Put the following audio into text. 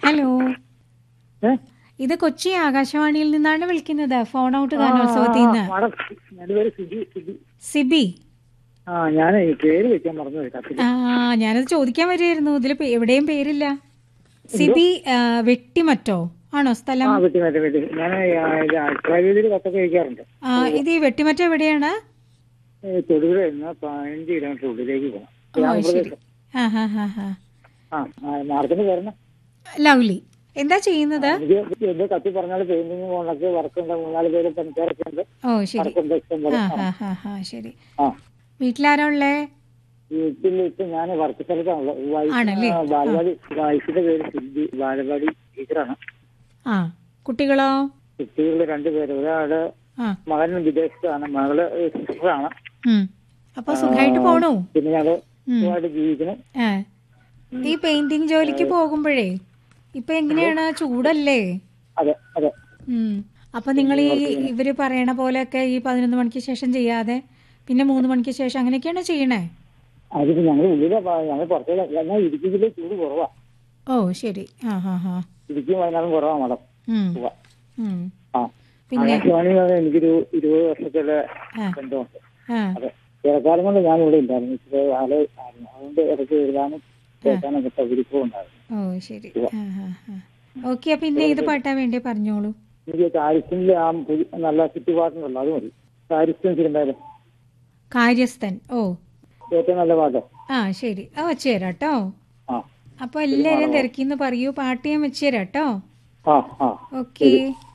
Hello ഏ? ഇത് കൊച്ചി ആകാശവാണിയിൽ നിന്നാണ് വിളിക്കുന്നത് ഫോൺ ഔട്ട് ഗാനോത്സവത്തിൽ നിന്ന് മാഡം എന്റെ പേര് സിബി സിബി സിബി ആ ഞാൻ പേര് വെക്കാൻ മറന്നുപോയി കത്തിൽ ആ ഞാനത് ചോദിക്കാൻ വരികയായിരുന്നു ഇതിൽ എവിടെയും പേരില്ല സിബി ആ, വെട്ടിമറ്റോ ആണോ സ്ഥലം ആ വെട്ടി മറ്റേ വെട്ടി ഞാൻ അക്ഷരവീതിയിൽ കത്തൊക്കെ വയ്ക്കാറുണ്ട് ആ ഇത് ഈ വെട്ടിമറ്റം എവിടെയാണ് തൊടുപുഴ നിന്ന് പതിനഞ്ച് കിലോമീറ്റർ ഉള്ളിലേക്ക് പോകണം ഓ ശരി ഗ്രാമപ്രദേശം ആ ഹാ ഹാ ഹാ ആ മാഡത്തിന് വരണം ലവ്ലി എന്താ ചെയ്യുന്നത് എനിക്ക് എന്റെ കത്തി പറഞ്ഞാൽ പെയിന്റിങ് പോകണൊക്കെ വർക്കുണ്ട് മൂന്നാല് പേര് പണിക്കാരൊക്കെ ഉണ്ട് ഓ ശരി വർക്കുണ്ട് ഇഷ്ടം പോലെ ആ ഹാ ഹാ ഹാ ശരി ആ വീട്ടിലാരാ ഉള്ളേ വീട്ടിൽ ഇപ്പൊ ഞാൻ വർക്ക് സ്ഥലത്താണുള്ളത് ആണല്ലേ? വൈഫ് ബാലവാടി വൈഫിന്റെ പേര് സിബി ബാലവാടി ടീച്ചറാണ് ആ കുട്ടികളോ കുട്ടികളുടെ രണ്ടുപേര് ഒരാള് ആ മകൻ വിദേശത്താണ് മകള് സിസ്റ്ററാണ് ഉം. അപ്പൊ സുഖമായിട്ട് പോണു പിന്നെ ഞങ്ങള് ഉം. സുഖമായിട്ട് ജീവിക്കണം ആ. ഈ പെയിന്റിംഗ് ജോലിക്ക് പോകുമ്പോഴേ ഇപ്പൊ എങ്ങനെയാണ് ചൂടല്ലേ അതെ അതെ ഉം. അപ്പൊ നിങ്ങൾ ഈ ഇവര് പറയണ പോലെയൊക്കെ ഈ പതിനൊന്ന് മണിക്ക് ശേഷം ചെയ്യാതെ പിന്നെ മൂന്ന് മണിക്ക് ശേഷം അങ്ങനെയൊക്കെയാണ് ചെയ്യണേ അതിപ്പോ ഞങ്ങൾ ഉള്ളിലെ ഞങ്ങൾ പുറത്തേക്ക് എന്നാൽ ഇടുക്കി ജില്ലയിൽ ചൂട് കുറവാ ഓ ശരി ആ ഹാ ഹാ ഇടുക്കി വയനാടും കുറവാ മാഡം ഉം. ഉവ്വ. ഉം. ആ പിന്നെ ആകാശവാണി എന്ന് എനിക്കൊരു ഇരുപത് വർഷത്തിലെ ആ ബന്ധമുണ്ട് ആ അതെ ഇടക്കാലം കൊണ്ട് ഞാൻ ഇവിടെ ഉണ്ടായിരുന്നു ഇച്ചിരി ആള് ആയിരുന്നു അതുകൊണ്ട് ഇടയ്ക്ക് എഴുതാനും കേൾക്കാനൊക്കെ സൗകര്യവും ഉണ്ടായിരുന്നു ഓ ശരി ആ ഹാ ഹാ ഓക്കെ പിന്നെ ഏത് പാട്ടാ വേണ്ടി പറഞ്ഞോളൂ എനിക്ക് കാരിസ്റ്റിന്റെ ആ പുതിയ നല്ല ചുറ്റുപാട്ടുണ്ടല്ലോ അത് മതി കാരിസ്റ്റും സിനിമയിലും കാര്യസ്ഥൻ ഓ ഏറ്റവും നല്ല പാട്ട് ആ ശരി ആ വെച്ച് തരാം കേട്ടോ ആ അപ്പൊ എല്ലാരും തിരക്കിന്ന് പറയൂ പാട്ട് ഞാൻ വെച്ച് തരാം കേട്ടോ ആ ആ ഓക്കെ